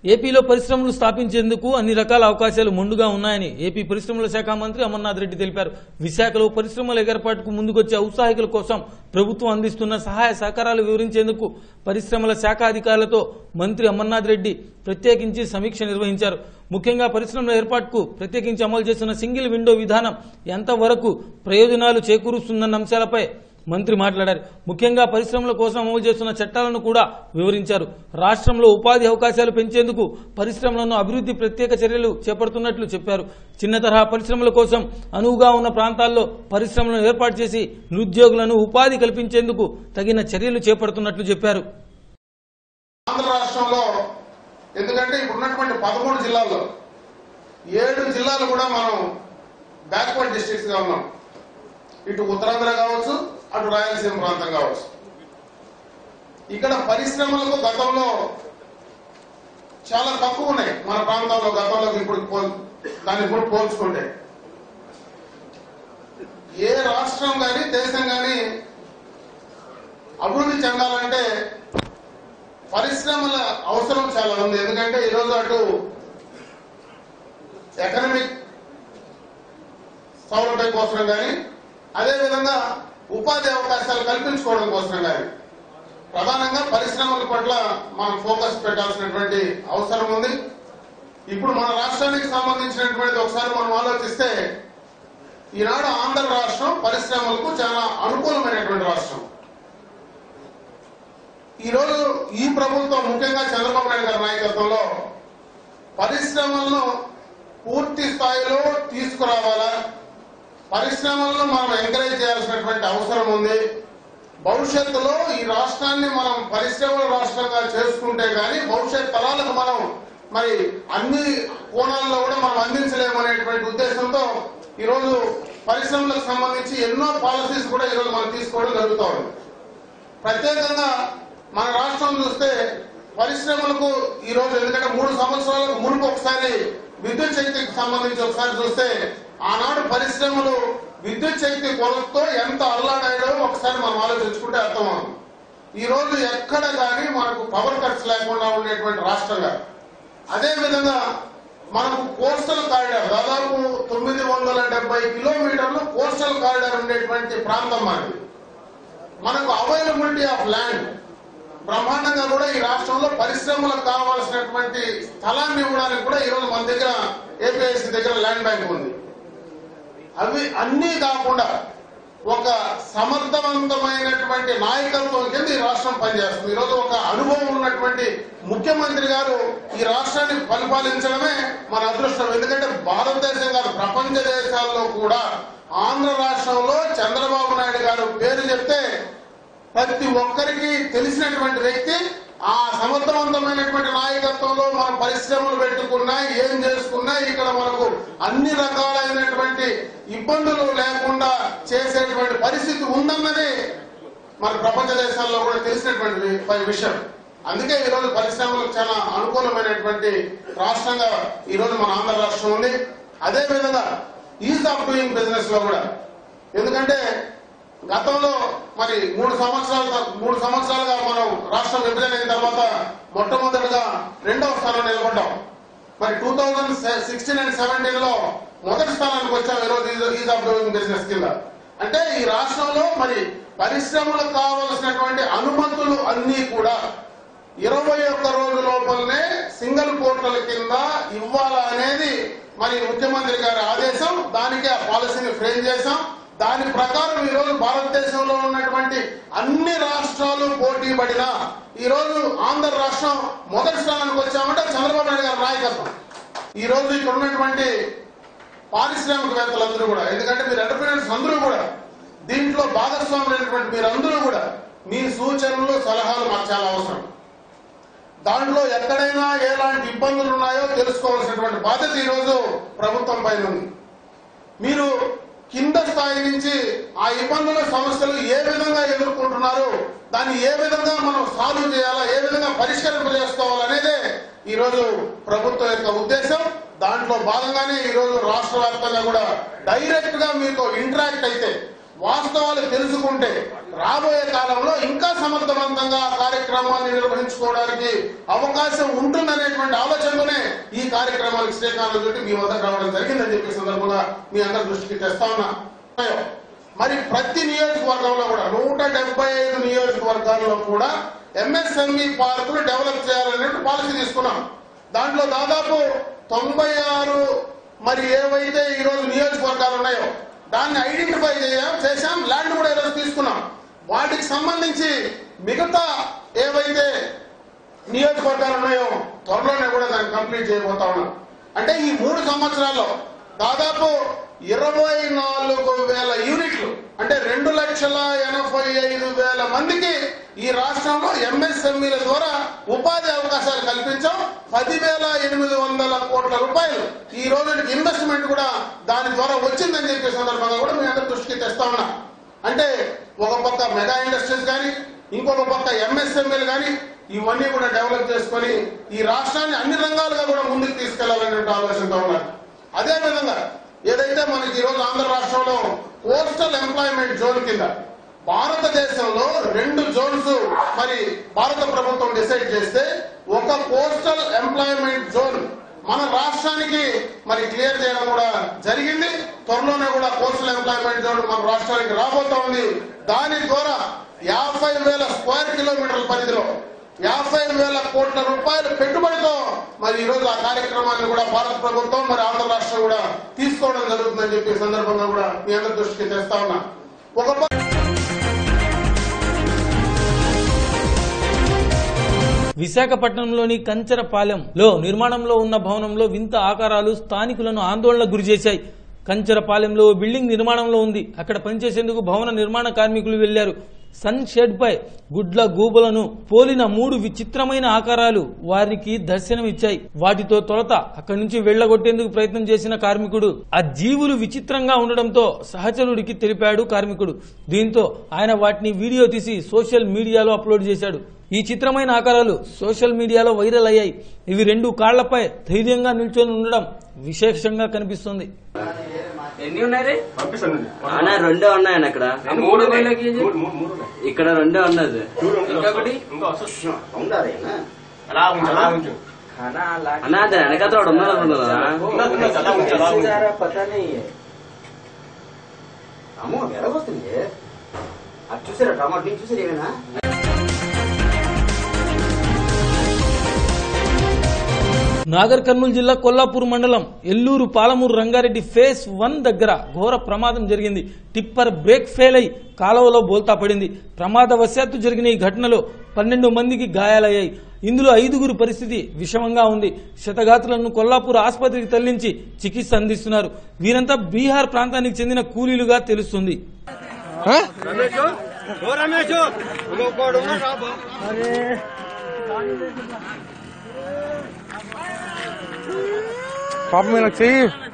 ఏపీలో పరిశ్రమలు స్థాపించేందుకు అన్ని రకాల అవకాశాలు ముందుగా ఉన్నాయని ఏపీ పరిశ్రమల శాఖ మంత్రి అమర్నాథ్ రెడ్డి తెలిపారు విశాఖలో పరిశ్రమల ఏర్పాటుకు ముందుకొచ్చే ఔత్సాహికుల కోసం ప్రభుత్వం అందిస్తున్న సహాయ సహకారాలు వివరించేందుకు పరిశ్రమల శాఖ అధికారులతో మంత్రి అమర్నాథ్ రెడ్డి ప్రత్యేకించి సమీక్ష నిర్వహించారు ముఖ్యంగా పరిశ్రమల ఏర్పాటుకు ప్రత్యేకించి అమలు చేస్తున్న సింగిల్ విండో విధానం ఎంతవరకు ప్రయోజనాలు చేకూరుస్తుందన్న అంశాలపై మంత్రి మాట్లాడారు ముఖ్యంగా పరిశ్రమల కోసం అమలు చేస్తున్న చట్టాలను కూడా వివరించారు రాష్ట్రంలో ఉపాధి అవకాశాలు పెంచేందుకు పరిశ్రమలను అభివృద్ధి ప్రత్యేక చర్యలు చేపడుతున్నట్లు చెప్పారు చిన్న తరహా పరిశ్రమల కోసం అనువుగా ఉన్న ప్రాంతాల్లో పరిశ్రమలను ఏర్పాటు చేసి నిరుద్యోగులను ఉపాధి కల్పించేందుకు తగిన చర్యలు చేపడుతున్నట్లు చెప్పారు ఆంధ్ర రాష్ట్రంలో ఎందుకంటే ఇప్పుడు ఉన్నటువంటి పదమూడు జిల్లాల్లో ఏడు జిల్లాలు కూడా మనం బ్యాక్వర్డ్ డిస్ట్రిక్ట్స్ గా ఉన్నాం ఇటు ఉత్తరాంధ్ర కావచ్చు అటు రాయలసీమ ప్రాంతం కావచ్చు ఇక్కడ పరిశ్రమలకు గతంలో చాలా తక్కువ ఉన్నాయి మన ప్రాంతంలో గతంలో ఇప్పుడు పోల్- దాన్ని ఇప్పుడు పోల్చుకుంటే ఏ రాష్ట్రం కానీ దేశం కానీ అభివృద్ధి చెందాలంటే పరిశ్రమల అవసరం చాలా ఉంది ఎందుకంటే ఈరోజు అటు ఎకనమిక్ సౌలభ్యం కోసం కానీ అదేవిధంగా ఉపాధి అవకాశాలు కల్పించుకోవడం కోసం కానీ ప్రధానంగా పరిశ్రమల పట్ల మనం ఫోకస్ పెట్టాల్సినటువంటి అవసరం ఉంది ఇప్పుడు మన రాష్ట్రానికి సంబంధించినటువంటి ఒకసారి మనం ఆలోచిస్తే ఈనాడు ఆంధ్ర రాష్ట్రం పరిశ్రమలకు చాలా అనుకూలమైనటువంటి రాష్ట్రం ఈ రోజు ఈ ప్రభుత్వం ముఖ్యంగా చంద్రబాబు నాయుడు గారి నాయకత్వంలో పరిశ్రమలను పూర్తి స్థాయిలో తీసుకురావాలా పరిశ్రమలను మనం ఎంకరేజ్ చేయాల్సినటువంటి అవసరం ఉంది భవిష్యత్తులో ఈ రాష్ట్రాన్ని మనం పరిశ్రమల రాష్ట్రంగా చేసుకుంటే గాని భవిష్యత్ తరాలకు మనం మరి అన్ని కోణాల్లో కూడా మనం అందించలేమనేటువంటి ఉద్దేశంతో ఈరోజు పరిశ్రమలకు సంబంధించి ఎన్నో పాలసీస్ కూడా ఈరోజు మనం తీసుకోవడం జరుగుతూ ఉంది ప్రత్యేకంగా మన రాష్ట్రం చూస్తే పరిశ్రమలకు ఈ రోజు ఎందుకంటే మూడు సంవత్సరాలకు మునుపు ఒకసారి విద్యుత్ శక్తికి సంబంధించి ఒకసారి చూస్తే ఆనాడు పరిశ్రమలు విద్యుత్ శక్తి కొరతతో ఎంత అల్లాడాయో ఒకసారి మనం ఆలోచించుకుంటే అర్థమవుతుంది ఈ రోజు ఎక్కడ కానీ మనకు పవర్ కట్స్ లేకుండా ఉండేటువంటి రాష్ట్రంగా అదే విధంగా మనకు కోస్టల్ కారిడార్ దాదాపు తొమ్మిది వందల డెబ్బై కిలోమీటర్లు కోస్టల్ కారిడార్ ఉండేటువంటి ప్రాంతం మనది మనకు అవైలబిలిటీ ఆఫ్ ల్యాండ్ బ్రహ్మాండంగా కూడా ఈ రాష్ట్రంలో పరిశ్రమలకు కావాల్సినటువంటి స్థలాన్ని ఇవ్వడానికి కూడా ఈరోజు మన దగ్గర ఏపీఎస్సీ దగ్గర ల్యాండ్ బ్యాంక్ ఉంది అవి అన్నీ కాకుండా ఒక సమర్థవంతమైనటువంటి నాయకత్వం కింద ఈ రాష్ట్రం పనిచేస్తుంది ఈరోజు ఒక అనుభవం ఉన్నటువంటి ముఖ్యమంత్రి గారు ఈ రాష్ట్రాన్ని పరిపాలించడమే మన అదృష్టం ఎందుకంటే భారతదేశం కాదు ప్రపంచ దేశాల్లో కూడా ఆంధ్ర రాష్ట్రంలో చంద్రబాబు నాయుడు గారు పేరు చెప్తే ప్రతి ఒక్కరికి తెలిసినటువంటి వ్యక్తి ఆ సమర్థవంతమైనటువంటి నాయకత్వంలో మనం పరిశ్రమలు పెట్టుకున్నా ఏం చేసుకున్నా ఇక్కడ మనకు అన్ని రకాలైనటువంటి ఇబ్బందులు లేకుండా చేసేటువంటి పరిస్థితి ఉందన్నది మన ప్రపంచ దేశాల్లో కూడా తెలిసినటువంటి వి- విషయం అందుకే ఈరోజు పరిశ్రమలకు చాలా అనుకూలమైనటువంటి రాష్ట్రంగా ఈరోజు మన ఆంధ్ర రాష్ట్రం ఉంది అదే విధంగా ఈజ్ ఆఫ్ డూయింగ్ బిజినెస్ లో కూడా ఎందుకంటే గతంలో మరి మూడు సంవత్సరాల మూడు సంవత్సరాలుగా మనం రాష్ట్రం విభజన అయిన తర్వాత మొట్టమొదటిగా రెండవ స్థానం నిలబడ్డాం మరి two thousand sixteen and seventeen లో మొదటి స్థానానికి వచ్చాం ఈరోజు ఈజ్ ఆఫ్ డూయింగ్ బిజినెస్ కింద అంటే ఈ రాష్ట్రంలో మరి పరిశ్రమలకు కావలసినటువంటి అనుమతులు అన్ని కూడా ఇరవై ఒక్క రోజు లోపలనే సింగిల్ పోర్టల్ కింద ఇవ్వాలా అనేది మరి ముఖ్యమంత్రి గారి ఆదేశం దానికి ఆ పాలసీని ఫ్రేమ్ చేశాం దాని ప్రకారం ఈ రోజు భారతదేశంలో ఉన్నటువంటి అన్ని రాష్ట్రాలు పోటీ పడినా ఈ రోజు ఆంధ్ర రాష్ట్రం మొదటి స్థానానికి వచ్చామంటే చంద్రబాబు నాయుడు గారి నాయకత్వం ఈ రోజు ఇక్కడ ఉన్నటువంటి పారిశ్రామికవేత్తలందరూ కూడా ఎందుకంటే మీరు ఎంటర్ప్రీనర్స్ అందరూ కూడా దీంట్లో భాగస్వాములైనటువంటి మీరందరూ కూడా మీ సూచనలు సలహాలు మాకు చాలా అవసరం దాంట్లో ఎక్కడైనా ఎలాంటి ఇబ్బందులు ఉన్నాయో తెలుసుకోవాల్సినటువంటి బాధ్యత ఈ రోజు ప్రభుత్వం పైన ఉంది మీరు కింద స్థాయి నుంచి ఆ ఇబ్బందుల సమస్యలు ఏ విధంగా ఎదుర్కొంటున్నారు దాన్ని ఏ విధంగా మనం సాల్వ్ చేయాలా ఏ విధంగా పరిష్కరింప చేసుకోవాలనేదే ఈ రోజు ప్రభుత్వం యొక్క ఉద్దేశం దాంట్లో భాగంగానే ఈ రోజు రాష్ట్ర వ్యాప్తంగా కూడా డైరెక్ట్ గా మీతో ఇంటరాక్ట్ అయితే వాస్తవాలు తెలుసుకుంటే రాబోయే కాలంలో ఇంకా సమర్థవంతంగా ఆ కార్యక్రమాన్ని నిర్వహించుకోవడానికి అవకాశం ఉంటుందనేటువంటి ఆలోచనతోనే ఈ కార్యక్రమానికి శ్రీకారం చుట్టి మీ వద్దకు రావడం జరిగిందని చెప్పి సందర్భంగా మీ అందరి దృష్టికి తెస్తా ఉన్నా మరి ప్రతి నియోజకవర్గంలో కూడా నూట డెబ్బై ఐదు నియోజకవర్గాల్లో కూడా ఎంఎస్ఎంఈ పార్కులు డెవలప్ చేయాలనే పాలసీ తీసుకున్నాం దాంట్లో దాదాపు తొంభై ఆరు మరి ఏవైతే ఈ రోజు నియోజకవర్గాలు ఉన్నాయో దాన్ని ఐడెంటిఫై చేయాం చేశాం ల్యాండ్ కూడా ఈరోజు తీసుకున్నాం వాటికి సంబంధించి మిగతా ఏవైతే నియోజకవర్గాలు ఉన్నాయో త్వరలోనే కూడా దాన్ని కంప్లీట్ చేయబోతా ఉన్నాం అంటే ఈ మూడు సంవత్సరాల్లో దాదాపు ఇరవై నాలుగు వేల యూనిట్లు అంటే రెండు లక్షల ఎనభై ఐదు వేల మందికి ఈ రాష్ట్రంలో ఎంఎస్ఎంఈల ద్వారా ఉపాధి అవకాశాలు కల్పించాం పదివేల ఎనిమిది వందల కోట్ల రూపాయలు ఈ రోజు ఇన్వెస్ట్మెంట్ కూడా దాని ద్వారా వచ్చిందని చెప్పే సందర్భంగా కూడా మీ అందరి దృష్టికి తెస్తా ఉన్నా అంటే ఒక పక్క మెగా ఇండస్ట్రీస్ కానీ ఇంకొక పక్క ఎంఎస్ఎంఈలు కానీ ఇవన్నీ కూడా డెవలప్ చేసుకొని ఈ రాష్ట్రాన్ని అన్ని రంగాలుగా కూడా ముందుకు తీసుకెళ్లాలనే ఆలోచనతో ఉన్నారు అదే విధంగా ఏదైతే మనకి ఈ రోజు ఆంధ్ర రాష్ట్రంలో కోస్టల్ ఎంప్లాయ్మెంట్ జోన్ కింద భారతదేశంలో రెండు జోన్స్ మరి భారత ప్రభుత్వం డిసైడ్ చేస్తే ఒక కోస్టల్ ఎంప్లాయ్మెంట్ జోన్ మన రాష్ట్రానికి మరి క్లియర్ చేయడం కూడా జరిగింది త్వరలోనే కూడా కోస్టల్ ఎంప్లాయ్మెంట్ జోన్ మన రాష్ట్రానికి రాబోతా ఉంది దాని ద్వారా యాభై వేల స్క్వేర్ కిలోమీటర్ల పరిధిలో యాభై వేల కోట్ల రూపాయల పెట్టుబడితో మరి ఈ రోజు ఆ కార్యక్రమాన్ని కూడా భారత ప్రభుత్వం మరి ఆంధ్ర రాష్ట్రం కూడా తీసుకోవడం జరుగుతుందని చెప్పి ఈ సందర్భంగా కూడా మీ అందరి దృష్టికి తెస్తా ఉన్నా ఒక పక్క విశాఖపట్నంలోని కంచరపాలెంలో నిర్మాణంలో ఉన్న భవనంలో వింత ఆకారాలు స్థానికులను ఆందోళనకు గురిచేశాయి కంచరపాలెంలో ఓ బిల్డింగ్ నిర్మాణంలో ఉంది అక్కడ పనిచేసేందుకు భవన నిర్మాణ కార్మికులు వెళ్లారు సన్ షెడ్ పై గుడ్ల గూబలను పోలిన మూడు విచిత్రమైన ఆకారాలు వారికి దర్శనమిచ్చాయి వాటితో తొలత అక్కడి నుంచి వెళ్లగొట్టేందుకు ప్రయత్నం చేసిన కార్మికుడు ఆ జీవులు విచిత్రంగా ఉండడంతో సహచరుడికి తెలిపాడు కార్మికుడు దీంతో ఆయన వాటిని వీడియో తీసి సోషల్ మీడియాలో అప్లోడ్ చేశాడు ఈ చిత్రమైన ఆకారాలు సోషల్ మీడియాలో వైరల్ అయ్యాయి ఇవి రెండు కాళ్లపై ధైర్యంగా నిల్చొని ఉండడం విశేషంగా కనిపిస్తుంది ఎన్ని ఉన్నాయి రే పంపిస్తాను అన్న రెండే ఉన్నాయన్న ఇక్కడ మూడు వేల కేజీ మూడు మూడు మూడు ఉన్నాయి. ఇక్కడ రెండే ఉన్నది చూడు, ఇంకా ఇంకొకటి? ఇంకా వస్తుంది. అలా ఉంచు అలా ఉంచు అన్న అది వెనకత్ర ఒకటి ఉన్నది అనుకుంటున్నా ఉన్నది, ఉన్నది, అలా ఉంచు అలా ఉంచు पता नहीं है అమ్మో ఎలాగొస్తుంది అది చూసారా టమాటో నేను చూసారు ఏమైనా నాగర్ కర్నూలు జిల్లా కొల్లాపూర్ మండలం ఎల్లూరు పాలమూరు రంగారెడ్డి ఫేస్ వన్ దగ్గర ఘోర ప్రమాదం జరిగింది టిప్పర్ బ్రేక్ ఫెయిల్ అయి కాలువలో బోల్తా పడింది ప్రమాదవశాత్తు జరిగిన ఈ ఘటనలో పన్నెండు మందికి గాయాలయ్యాయి ఇందులో ఐదుగురు పరిస్థితి విషమంగా ఉంది శతగాతులను కొల్లాపూర్ ఆసుపత్రికి తరలించి చికిత్స అందిస్తున్నారు వీరంతా బీహార్ ప్రాంతానికి చెందిన కూలీలుగా తెలుస్తుంది పాపం ఈయనకు చెయ్యి